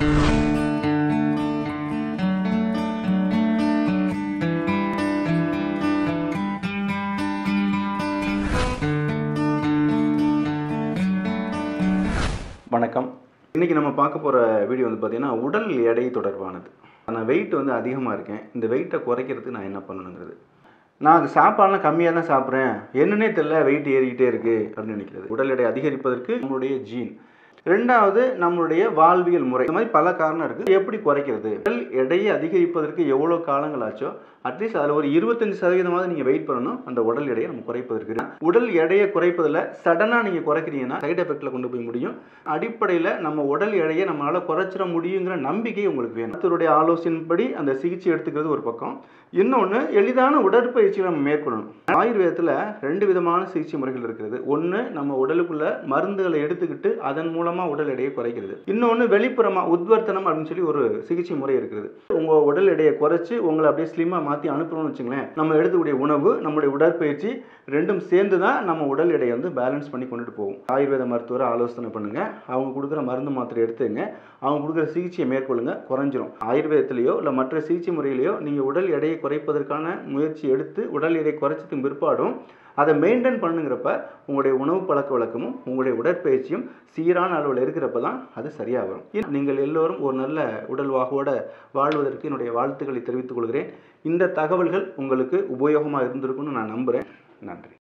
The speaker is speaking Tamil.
வணக்கம் இன்றைக்கி நம்ம பார்க்க போகிற வீடியோ வந்து பார்த்திங்கன்னா உடல் எடை தொடர்பானது நான் வெயிட் வந்து அதிகமாக இருக்கேன் இந்த வெயிட்டை குறைக்கிறதுக்கு நான் என்ன பண்ணணுங்கிறது நான் சாப்பாடுலாம் கம்மியாக தான் சாப்பிட்றேன் என்னன்னே தெரியல வெயிட் ஏறிக்கிட்டே இருக்குது அப்படின்னு நினைக்கிறது உடல் எடை அதிகரிப்பதற்கு நம்மளுடைய ஜீன் ரெண்டாவது நம்மளுடைய வாழ்வியல் முறை இந்த மாதிரி பல காரணம் இருக்குது எப்படி குறைக்கிறது உடல் எடையை அதிகரிப்பதற்கு எவ்வளோ காலங்கள் ஆச்சோ அட்லீஸ்ட் அதில் ஒரு இருபத்தஞ்சு சதவீதமாவது நீங்கள் வெயிட் பண்ணணும் அந்த உடல் எடையை நம்ம குறைப்பதற்கு உடல் எடையை குறைப்பதில் சடனாக நீங்கள் குறைக்கிறீங்கன்னா சைடு எஃபெக்டில் கொண்டு போய் முடியும் அடிப்படையில் நம்ம உடல் எடையை நம்மளால் குறைச்சிட முடியுங்கிற நம்பிக்கை உங்களுக்கு வேணும் மருத்துவருடைய ஆலோசனைப்படி அந்த சிகிச்சை எடுத்துக்கிறது ஒரு பக்கம் இன்னொன்று எளிதான உடற்பயிற்சியை நம்ம மேற்கொள்ளணும் ஆயுர்வேதத்தில் ரெண்டு விதமான சிகிச்சை முறைகள் இருக்கிறது ஒன்று நம்ம உடலுக்குள்ள மருந்துகளை எடுத்துக்கிட்டு அதன் மூலமாக உடல் எடையை குறைக்கிறது இன்னொன்று வெளிப்புறமாக உத்வர்த்தனம் அப்படின்னு சொல்லி ஒரு சிகிச்சை முறை இருக்குது உங்கள் உடல் எடையை குறைச்சி உங்களை அப்படியே ஸ்லிம்மாக மாற்றி அனுப்பணும்னு வச்சுங்களேன் நம்ம எடுத்துக்கூடிய உணவு நம்முடைய உடற்பயிற்சி ரெண்டும் சேர்ந்து தான் நம்ம உடல் எடையை வந்து பேலன்ஸ் பண்ணி கொண்டுட்டு போகும் ஆயுர்வேத மருத்துவரை ஆலோசனை பண்ணுங்க அவங்க கொடுக்குற மருந்து மாத்திரை எடுத்துங்க அவங்க கொடுக்குற சிகிச்சையை மேற்கொள்ளுங்க குறைஞ்சிரும் ஆயுர்வேதத்திலேயோ இல்லை மற்ற சிகிச்சை முறையிலையோ நீங்கள் உடல் எடையை குறைப்பதற்கான முயற்சி எடுத்து உடல் எடை குறைச்சதுக்கு பிற்பாடும் அதை மெயின்டைன் பண்ணுங்கிறப்ப உங்களுடைய உணவு பழக்க வழக்கமும் உங்களுடைய உடற்பயிற்சியும் சீரான அளவில் இருக்கிறப்ப தான் அது சரியாக வரும் நீங்கள் எல்லோரும் ஒரு நல்ல உடல்வாகோட வாழ்வதற்கு என்னுடைய வாழ்த்துக்களை தெரிவித்துக் கொள்கிறேன் இந்த தகவல்கள் உங்களுக்கு உபயோகமாக இருந்திருக்கும்னு நான் நம்புகிறேன் நன்றி